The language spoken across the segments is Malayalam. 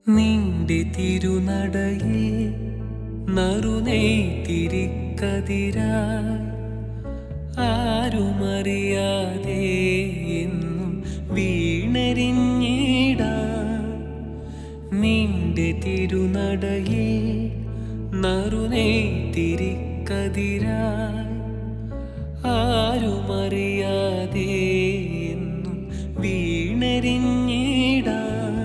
നിന്റെ തിരുനടയിൽ നറുനെയ്ത്തിരിക്കതിരായി ആരുമറിയാതെ എന്നും വീണരിഞ്ഞിടാ നിന്റെ തിരുനടയിൽ നറുനെയ്ത്തിരിക്കതിരായി ആരുമറിയാതെ എന്നും വീണരിഞ്ഞിടാ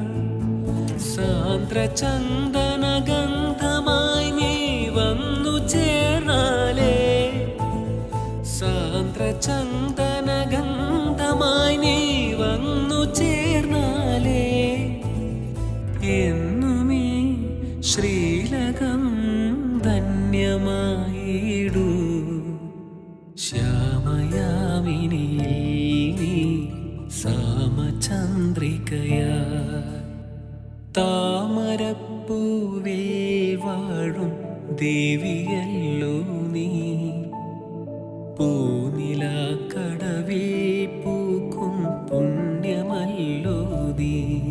സാന്ദ്രചന്ദനഗന്ധമായി നീ വന്നു ചേർന്നാലേ സാന്ദ്രചന്ദനഗന്ധമായി നീ വന്നു ചേർന്നാലേ എന്നുമീ ശ്രീലകം ധന്യമായിടൂ ശ്യാമയാമിനി നീ സാമചന്ദ്രികയാ താമരപ്പൂവേ വാഴും ദേവിയല്ലോ നീ പൂനിലാക്കടവിൽ പൂക്കും പുണ്യമല്ലോ നീ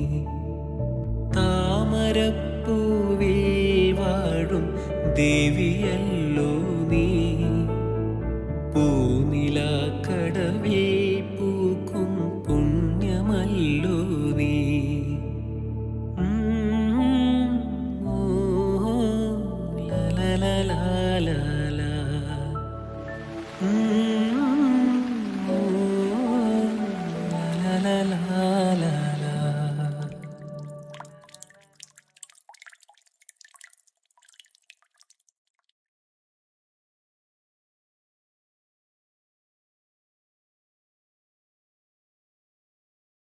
താമരപ്പൂവേ വാഴും ദേവിയല്ലോ നീ പൂനിലാക്കടവിൽ